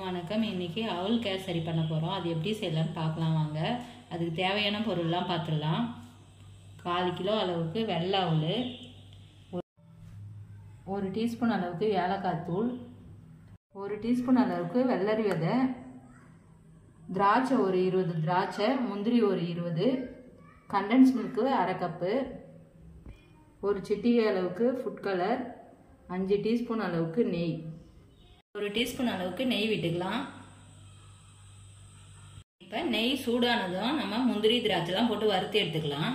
வணக்கம் இன்னைக்கு அவல் கேசரி பண்ண போகிறோம் அது எப்படி செய்யலாம்னு பார்க்கலாம் வாங்க அதுக்கு தேவையான பொருள்லாம் பார்த்துடலாம் கால் கிலோ அளவுக்கு வெள்ளை அவல் ஒரு- ஒரு டீஸ்பூன் அளவுக்கு ஏலக்காய் தூள் ஒரு டீஸ்பூன் அளவுக்கு வெள்ளரி விதை திராட்சை ஒரு இருபது திராட்சை முந்திரி ஒரு இருபது கண்டன்ஸ் மில்க்கு அரை கப்பு ஒரு சிட்டிகை அளவுக்கு ஃபுட் கலர் அஞ்சு டீஸ்பூன் அளவுக்கு நெய் ஒரு டீஸ்பூன் அளவுக்கு நெய் விட்டுக்கலாம் இப்போ நெய் சூடானதும் நம்ம முந்திரி திராட்சைலாம் போட்டு வறுத்து எடுத்துக்கலாம்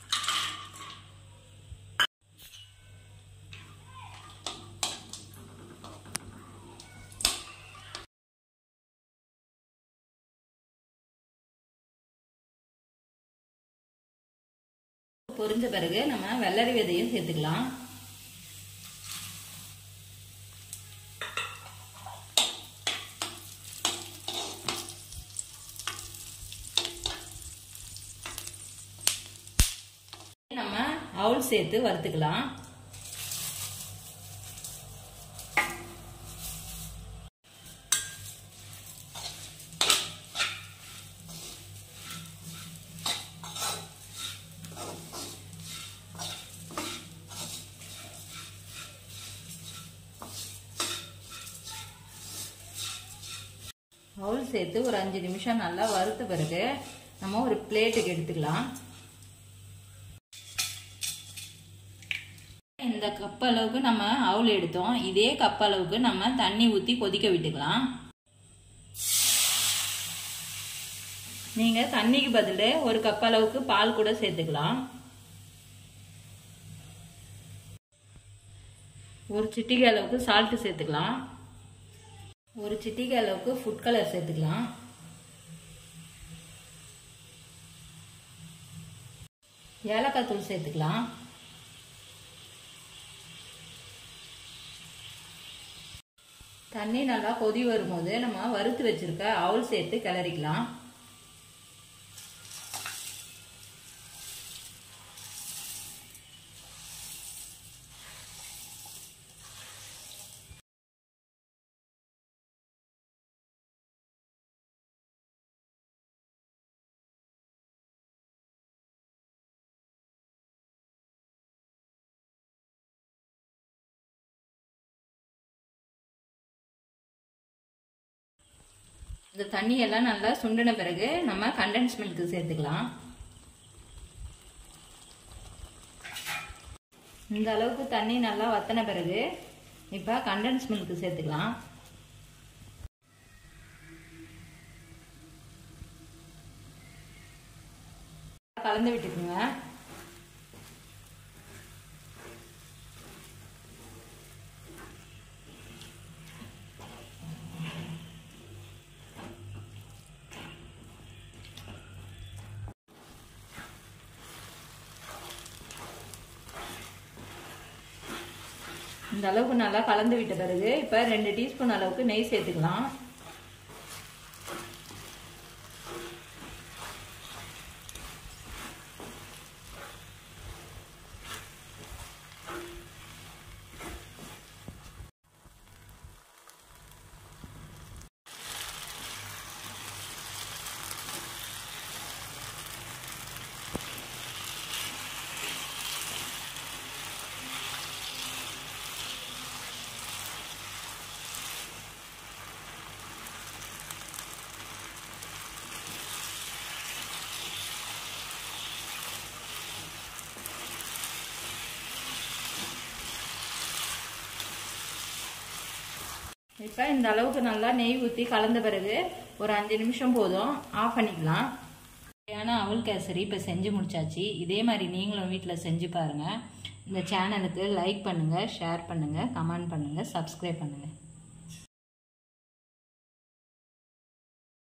பொரிஞ்ச பிறகு நம்ம வெள்ளரி விதையும் சேர்த்துக்கலாம் நம்ம அவுள் சேர்த்து வறுத்துக்கலாம் அவுள் சேர்த்து ஒரு அஞ்சு நிமிஷம் நல்லா வறுத்த பிறகு நம்ம ஒரு பிளேட்டுக்கு எடுத்துக்கலாம் இந்த கப் அளவுக்கு நம்ம அவுள் எடுத்தோம் இதே கப் அளவுக்கு நம்ம தண்ணி ஊற்றி கொதிக்க விட்டுக்கலாம் நீங்கள் தண்ணிக்கு பதில் ஒரு கப் அளவுக்கு பால் கூட சேர்த்துக்கலாம் ஒரு சிட்டிகை அளவுக்கு சால்ட்டு சேர்த்துக்கலாம் ஒரு சிட்டிகை அளவுக்கு ஃபுட் கலர் சேர்த்துக்கலாம் ஏலக்காய் தூள் சேர்த்துக்கலாம் தண்ணி நல்லா கொதி வரும்போது நம்ம வறுத்து வச்சிருக்க அவுள் சேர்த்து கிளறிக்கலாம் இந்த தண்ணியெல்லாம் நல்லா சுண்டின பிறகு நம்ம கண்டென்ஸ் மில்க் சேர்த்துக்கலாம் இந்த அளவுக்கு தண்ணி நல்லா வத்தின பிறகு இப்போ கண்டென்ஸ் மில்க் சேர்த்துக்கலாம் கலந்து விட்டுக்குங்க இந்த அளவுக்கு நல்லா கலந்து விட்ட பிறகு இப்போ ரெண்டு டீஸ்பூன் அளவுக்கு நெய் சேர்த்துக்கலாம் இப்போ இந்த அளவுக்கு நல்லா நெய் ஊற்றி கலந்த பிறகு ஒரு அஞ்சு நிமிஷம் போதும் ஆஃப் பண்ணிக்கலாம் ஏன்னா அவல் கேசரி இப்போ செஞ்சு முடிச்சாச்சு இதே மாதிரி நீங்களும் வீட்டில் செஞ்சு பாருங்கள் இந்த சேனலுக்கு லைக் பண்ணுங்கள் ஷேர் பண்ணுங்கள் கமெண்ட் பண்ணுங்கள் சப்ஸ்கிரைப் பண்ணுங்கள்